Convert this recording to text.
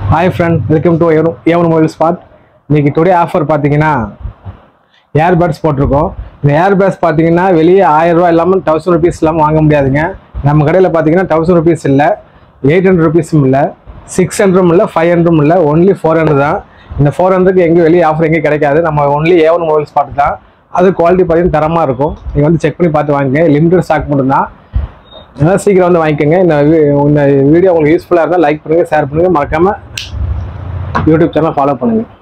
hi friend welcome to ஏவன் mobile spot இன்னைக்கு today offer பார்த்தீங்கன்னா ஏர்பட்ஸ் போட்டிருக்கோம் இந்த ஏர்பட்ஸ் பார்த்தீங்கன்னா வெளியே ஆயிரம் ரூபாய் இல்லாமல் தௌசண்ட் ருபீஸ் இல்லாமல் வாங்க முடியாதுங்க நம்ம கடையில் பார்த்தீங்கன்னா தௌசண்ட் ருபீஸ் இல்லை எயிட் ஹண்ட்ரட் ருபீஸும் இல்லை சிக்ஸ் ஹண்ட்ரடும் இல்லை ஃபைவ் ஹண்ட்ரடும் இல்லை ஒன்லி ஃபோர் ஹண்ட்ரட் தான் இந்த ஃபோர் ஹண்ட்ரட்க்கு எங்கேயும் வெளியே ஆஃபர் எங்கேயும் கிடைக்காது நம்ம ஒன்லி ஏவன் மொபைல் ஸ்பாட் தான் அது குவாலிட்டி பார்த்தீங்கன்னா தரமாக இருக்கும் நீங்கள் வந்து செக் பண்ணி பார்த்து வாங்குங்க லிமிடெட் ஸ்டாக் மட்டும்தான் அதனால் சீக்கிரம் வந்து வாங்கிக்கோங்க இந்த வி- இந்த வீடியோ உங்களுக்கு யூஸ்ஃபுல்லாக இருந்தால் லைக் பண்ணுங்கள் ஷேர் பண்ணுங்கள் மறக்காமல் யூடியூப் சேனல் ஃபாலோ பண்ணுங்கள்